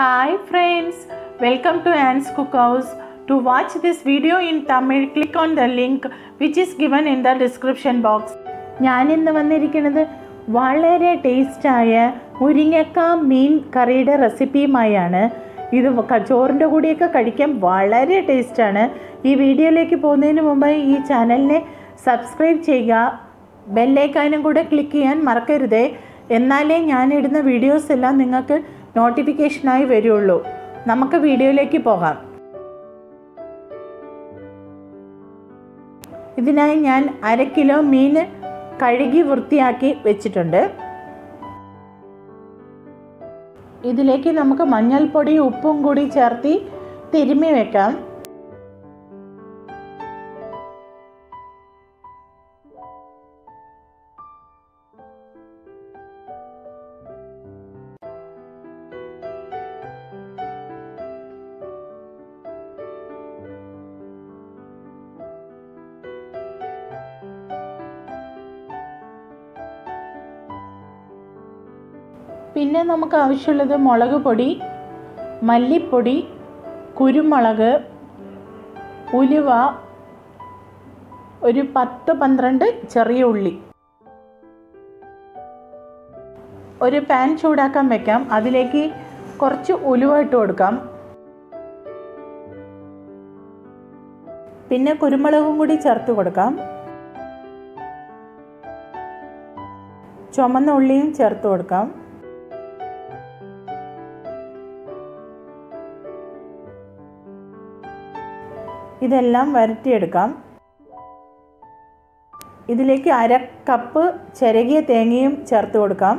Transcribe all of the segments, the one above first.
Hi friends, welcome to Anne's Cookhouse. To watch this video in Tamil, click on the link which is given in the description box. ഞാനിന്ന് വന്നിരിക്കുന്നത് വളരെ ടേസ്റ്റായ മുരിങ്ങക്ക മീൻ കറിയുടെ റെസിപ്പിയുമായാണ് ഇത് ക- ചോറിൻ്റെ കൂടെയൊക്കെ കഴിക്കാൻ വളരെ ടേസ്റ്റാണ് ഈ വീഡിയോയിലേക്ക് പോകുന്നതിന് മുമ്പ് ഈ ചാനലിനെ സബ്സ്ക്രൈബ് ചെയ്യുക ബെല്ലൈക്കാനും കൂടെ ക്ലിക്ക് ചെയ്യാൻ മറക്കരുതേ എന്നാലേ ഞാനിടുന്ന വീഡിയോസ് എല്ലാം നിങ്ങൾക്ക് നോട്ടിഫിക്കേഷനായി വരുള്ളൂ നമുക്ക് വീഡിയോയിലേക്ക് പോകാം ഇതിനായി ഞാൻ അര കിലോ മീൻ കഴുകി വൃത്തിയാക്കി വെച്ചിട്ടുണ്ട് ഇതിലേക്ക് നമുക്ക് മഞ്ഞൾപ്പൊടി ഉപ്പും കൂടി ചേർത്തി തിരുമ്മി വെക്കാം പിന്നെ നമുക്ക് ആവശ്യമുള്ളത് മുളക് പൊടി മല്ലിപ്പൊടി കുരുമുളക് ഉലുവ ഒരു പത്ത് പന്ത്രണ്ട് ചെറിയ ഉള്ളി ഒരു പാൻ ചൂടാക്കാൻ വെക്കാം അതിലേക്ക് കുറച്ച് ഉലുവ ഇട്ട് കൊടുക്കാം പിന്നെ കുരുമുളകും കൂടി ചേർത്ത് കൊടുക്കാം ചുമന്ന ഉള്ളിയും ചേർത്ത് കൊടുക്കാം ഇതെല്ലാം വരട്ടിയെടുക്കാം ഇതിലേക്ക് അര കപ്പ് ചിരകിയ തേങ്ങയും ചേർത്ത് കൊടുക്കാം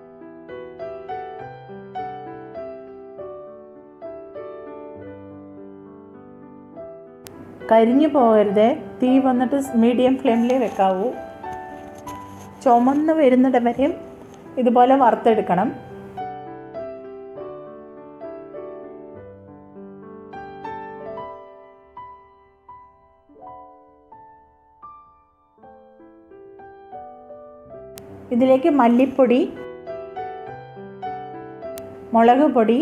കരിഞ്ഞു പോകരുത് തീ വന്നിട്ട് മീഡിയം ഫ്ലെയിമിൽ വെക്കാവൂ ചുമന്ന് വരുന്നിട വരെയും ഇതുപോലെ വറുത്തെടുക്കണം ഇതിലേക്ക് മല്ലിപ്പൊടി മുളക് പൊടി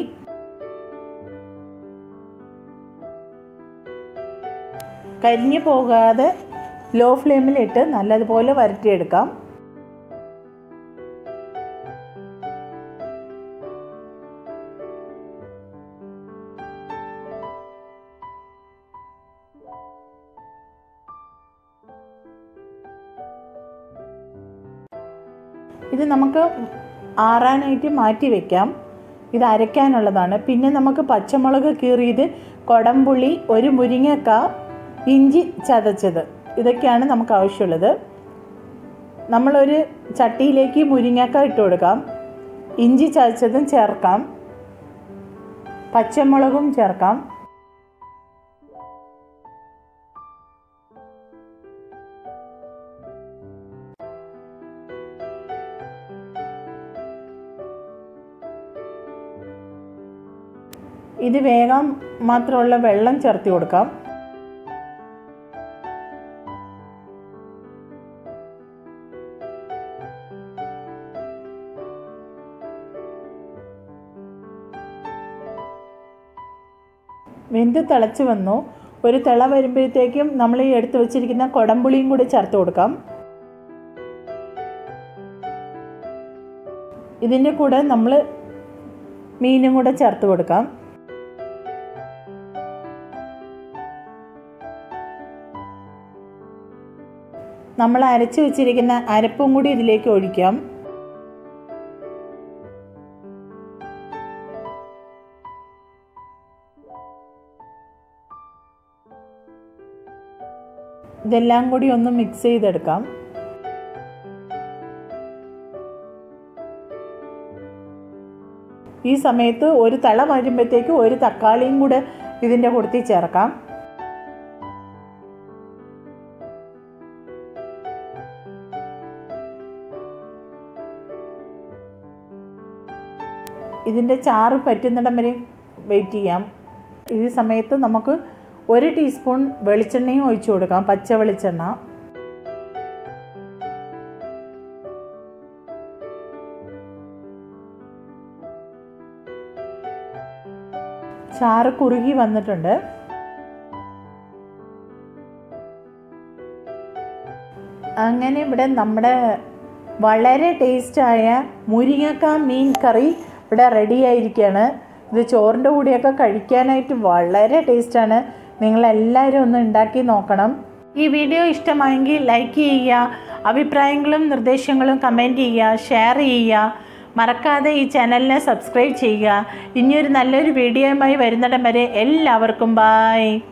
കരിഞ്ഞു പോകാതെ ലോ ഫ്ലെയിമിലിട്ട് നല്ലതുപോലെ വരട്ടിയെടുക്കാം ഇത് നമുക്ക് ആറാനായിട്ട് മാറ്റി വെക്കാം ഇത് അരയ്ക്കാനുള്ളതാണ് പിന്നെ നമുക്ക് പച്ചമുളക് കീറിയത് കൊടംപുളി ഒരു മുരിങ്ങക്ക ഇഞ്ചി ചതച്ചത് ഇതൊക്കെയാണ് നമുക്ക് ആവശ്യമുള്ളത് നമ്മളൊരു ചട്ടിയിലേക്ക് മുരിങ്ങക്ക ഇട്ട് കൊടുക്കാം ഇഞ്ചി ചതച്ചതും ചേർക്കാം പച്ചമുളകും ചേർക്കാം ഇത് വേഗം മാത്രമുള്ള വെള്ളം ചേർത്ത് കൊടുക്കാം വെന്ത് തിളച്ച് വന്നു ഒരു തിള വരുമ്പോഴത്തേക്കും നമ്മൾ ഈ എടുത്തു വെച്ചിരിക്കുന്ന കുടംപുളിയും കൂടി ചേർത്ത് കൊടുക്കാം ഇതിൻ്റെ കൂടെ നമ്മൾ മീനും കൂടെ ചേർത്ത് കൊടുക്കാം നമ്മൾ അരച്ച് വെച്ചിരിക്കുന്ന അരപ്പും കൂടി ഇതിലേക്ക് ഒഴിക്കാം ഇതെല്ലാം കൂടി ഒന്ന് മിക്സ് ചെയ്തെടുക്കാം ഈ സമയത്ത് ഒരു തള വരുമ്പോഴത്തേക്ക് ഒരു തക്കാളിയും കൂടെ ഇതിൻ്റെ കൂട്ടത്തിൽ ചേർക്കാം ഇതിൻ്റെ ചാറ് പറ്റുന്നിടം വരെ വെയിറ്റ് ചെയ്യാം ഈ സമയത്ത് നമുക്ക് ഒരു ടീസ്പൂൺ വെളിച്ചെണ്ണയും ഒഴിച്ചു കൊടുക്കാം പച്ച വെളിച്ചെണ്ണ ചാറ് കുറുകി വന്നിട്ടുണ്ട് അങ്ങനെ ഇവിടെ നമ്മുടെ വളരെ ടേസ്റ്റായ മുരിങ്ങക്ക മീൻ കറി ഇവിടെ റെഡി ആയിരിക്കുകയാണ് ഇത് ചോറിൻ്റെ കൂടെയൊക്കെ കഴിക്കാനായിട്ട് വളരെ ടേസ്റ്റാണ് നിങ്ങളെല്ലാവരും ഒന്ന് ഉണ്ടാക്കി നോക്കണം ഈ വീഡിയോ ഇഷ്ടമായെങ്കിൽ ലൈക്ക് ചെയ്യുക അഭിപ്രായങ്ങളും നിർദ്ദേശങ്ങളും കമൻറ്റ് ചെയ്യുക ഷെയർ ചെയ്യുക മറക്കാതെ ഈ ചാനലിനെ സബ്സ്ക്രൈബ് ചെയ്യുക ഇനിയൊരു നല്ലൊരു വീഡിയോയുമായി വരുന്നിടം വരെ എല്ലാവർക്കും ബായ്